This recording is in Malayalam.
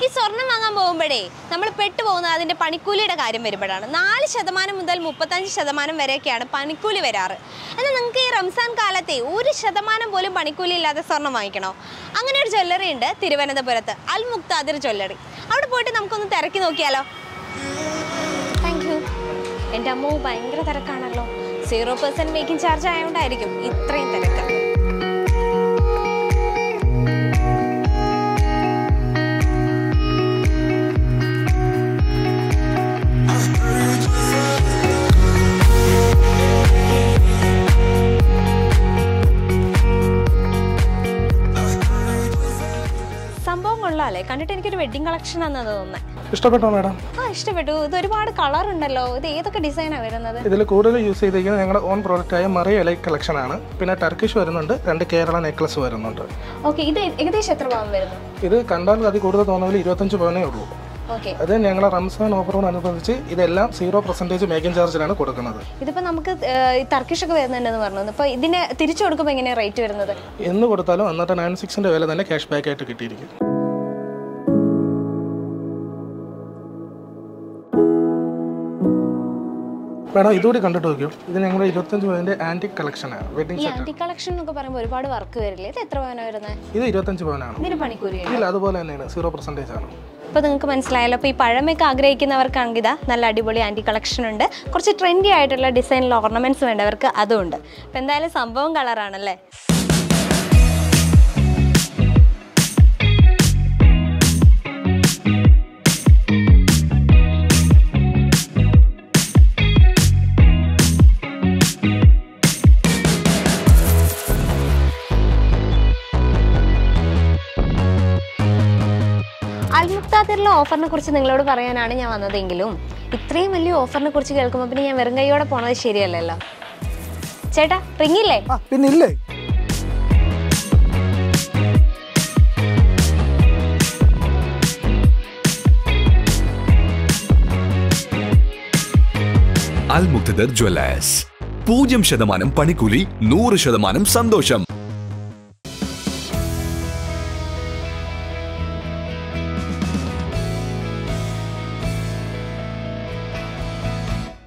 ഈ സ്വർണം വാങ്ങാൻ പോകുമ്പോഴേ നമ്മൾ പെട്ടുപോകുന്നത് അതിൻ്റെ പണിക്കൂലിയുടെ കാര്യം വരുമ്പോഴാണ് നാല് ശതമാനം മുതൽ മുപ്പത്തഞ്ച് ശതമാനം വരെയൊക്കെയാണ് പണിക്കൂലി വരാറ് എന്നാൽ നിങ്ങൾക്ക് ഈ റംസാൻ കാലത്തെ ഒരു ശതമാനം പോലും പണിക്കൂലി ഇല്ലാതെ സ്വർണം വാങ്ങിക്കണോ അങ്ങനെ ഒരു ജ്വല്ലറി ഉണ്ട് തിരുവനന്തപുരത്ത് അൽ മുക്താദിർ ജ്വല്ലറി അവിടെ പോയിട്ട് നമുക്കൊന്ന് തിരക്കി നോക്കിയാലോ താങ്ക് യു എൻ്റെ അമ്മ ഭയങ്കര തിരക്കാണല്ലോ സീറോ പെർസെൻറ്റ് മേക്കിംഗ് ചാർജ് ആയതുകൊണ്ടായിരിക്കും ഇത്രയും തിരക്ക് സംഭവം കൊള്ളാല്ലേ കണ്ടിട്ട് എനിക്കൊരു വെഡിങ് കളക്ഷൻ ആണെന്ന് തോന്നുന്നത് ഇഷ്ടപ്പെട്ടോ മാഡം ആ ഇഷ്ടപ്പെട്ടു ഇത് ഒരുപാട് കളർ ഉണ്ടല്ലോ ഇത് ഏതൊക്കെ ഡിസൈനാണ് വരുന്നത് ഇതിൽ കൂടുതൽ യൂസ് ചെയ്തിരിക്കുന്നത് ഞങ്ങളുടെ ഓൺ പ്രോഡക്റ്റായ മറിയ എലൈറ്റ് കളക്ഷൻ ആണ് പിന്നെ ടർക്കിഷ് വരുന്നുണ്ട് രണ്ട് കേരള നെക്ലസ് വരുന്നുണ്ട് ഓക്കെ ഇത് ഏകദേശം എത്ര പാവം വരുന്നു ഇത് കണ്ടാൽ അതിൽ കൂടുതൽ തോന്നുന്നതിൽ ഇരുപത്തഞ്ച് പവനേ ഉള്ളൂ ഓക്കെ അത് ഞങ്ങളെ റംസാൻ ഓഫറോടനുബന്ധിച്ച് ഇതെല്ലാം സീറോ പെർസെൻറ്റേജ് മേക്കിംഗ് ചാർജിലാണ് കൊടുക്കുന്നത് ഇതിപ്പോ നമുക്ക് തർക്കിഷ് ഒക്കെ വരുന്നുണ്ടെന്ന് പറഞ്ഞു ഇപ്പൊ ഇതിന് തിരിച്ചു കൊടുക്കുമ്പോൾ എങ്ങനെയാണ് റേറ്റ് വരുന്നത് എന്ന് കൊടുത്താലും അന്നത്തെ നയൻ സിക്സിൻ്റെ വില തന്നെ ക്യാഷ് ബാക്ക് ആയിട്ട് കിട്ടിയിരിക്കും മേഡം ഇതുകൂടി കണ്ടിട്ട് നോക്കിയോ ഇത് ഞങ്ങളുടെ ഇരുപത്തഞ്ച് പവൻ്റെ ആൻറ്റിക് കളക്ഷനാണ് വെഡിങ് ഈ സെറ്റ് ആന്റി കളക്ഷൻ എന്നൊക്കെ പറയുമ്പോൾ ഒരുപാട് വർക്ക് വരില്ലേ ഇത് എത്ര പവനാണ് വരുന്നത് ഇത് ഇരുപത്തഞ്ച് പവനാണ് ഇതിന് പണിക്കൂലി ഇല്ല അതുപോലെ തന്നെയാണ് സീറോ പെർസെൻറ്റേജ് ആണ് അപ്പോൾ നിങ്ങൾക്ക് മനസ്സിലായല്ലോ അപ്പോൾ ഈ പഴമയൊക്കെ ആഗ്രഹിക്കുന്നവർക്കാണെങ്കിൽ ഇതാ നല്ല അടിപൊളി ആൻറ്റി കളക്ഷൻ ഉണ്ട് കുറച്ച് ട്രെൻഡി ആയിട്ടുള്ള ഡിസൈനിൽ ഓർണമെന്റ്സ് വേണ്ടവർക്ക് അതും ഉണ്ട് അപ്പോൾ എന്തായാലും സംഭവം കളറാണല്ലേ അൽമുക്താദിറിലെ ഓഫറിനെ കുറിച്ച് നിങ്ങളോട് പറയാനാണ് ഞാൻ വന്നതെങ്കിലും ഇത്രയും വലിയ ഓഫറിനെ കുറിച്ച് കേൾക്കുമ്പോൾ പിന്നെ ഞാൻ വെറും കൈയോടെ പോണത് ശരിയല്ലല്ലോ ചേട്ടാ റിങ്ങില്ലേ ആ പിന്നെ ഇല്ലേ അൽ മുക്തദർ ജ്വല്ലേഴ്സ് പൂജ്യം ശതമാനം പണിക്കൂലി നൂറ് ശതമാനം സന്തോഷം